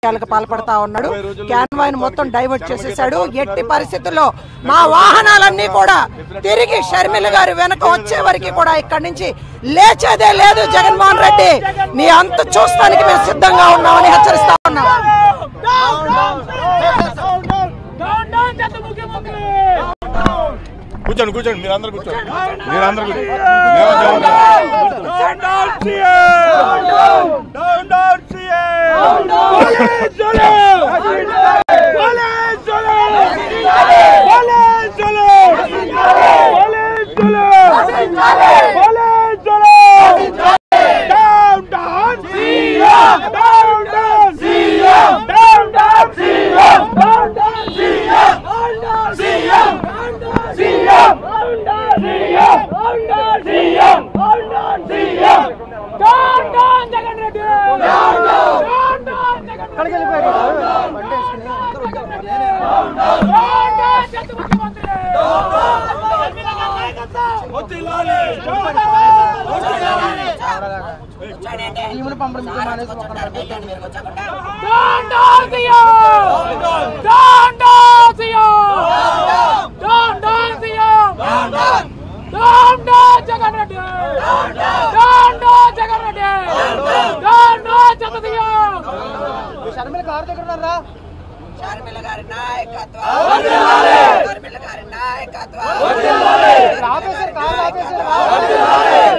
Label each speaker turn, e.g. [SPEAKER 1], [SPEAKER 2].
[SPEAKER 1] రాజకీయాలకు పాల్పడతా ఉన్నాడు క్యాన్వాయ్ మొత్తం డైవర్ట్ చేసేసాడు ఎట్టి పరిస్థితుల్లో మా వాహనాలన్నీ కూడా తిరిగి షర్మిల గారి వెనక వచ్చే వరకు కూడా ఇక్కడి నుంచి లేచేదే లేదు జగన్మోహన్ రెడ్డి నీ అంత చూస్తానికి మేము సిద్ధంగా ఉన్నామని హెచ్చరిస్తా ఉన్నాం
[SPEAKER 2] కూర్చోండి కూర్చోండి మీరు అందరు కూర్చోండి మీరు అందరు కూర్చోండి
[SPEAKER 1] షర్మిల గారి నాయకత్వం షర్మిల గారి నాయకత్వం
[SPEAKER 3] ఆపేశారు కారు ఆపేశారు